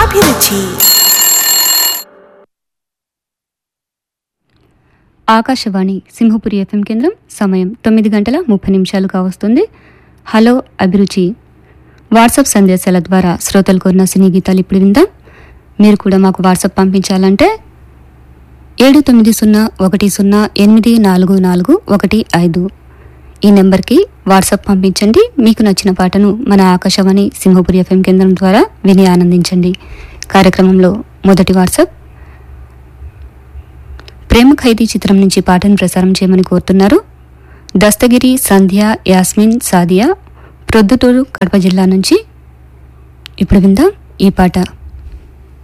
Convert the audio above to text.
అభిరుచి ఆకాశవాణి సింహపురి ఎఫ్ఎం కేంద్రం సమయం తొమ్మిది గంటల ముప్పై నిమిషాలు కావస్తుంది హలో అభిరుచి వాట్సాప్ సందేశాల ద్వారా శ్రోతలు కోరిన సినీ గీతాలు ఇప్పుడు విందాం మీరు కూడా మాకు వాట్సాప్ పంపించాలంటే ఏడు తొమ్మిది సున్నా ఒకటి సున్నా ఎనిమిది నాలుగు నాలుగు ఒకటి ఐదు ఈ నెంబర్కి వాట్సాప్ పంపించండి మీకు నచ్చిన పాటను మన ఆకాశవాణి సింహపురి ఎఫ్ఎం కేంద్రం ద్వారా విని ఆనందించండి కార్యక్రమంలో మొదటి వాట్సాప్ ప్రేమ ఖైదీ చిత్రం నుంచి పాటను ప్రసారం చేయమని కోరుతున్నారు దస్తగిరి సంధ్య యాస్మిన్ సాదియా ప్రొద్దుటూరు కడప జిల్లా నుంచి ఇప్పుడు విందాం ఈ పాట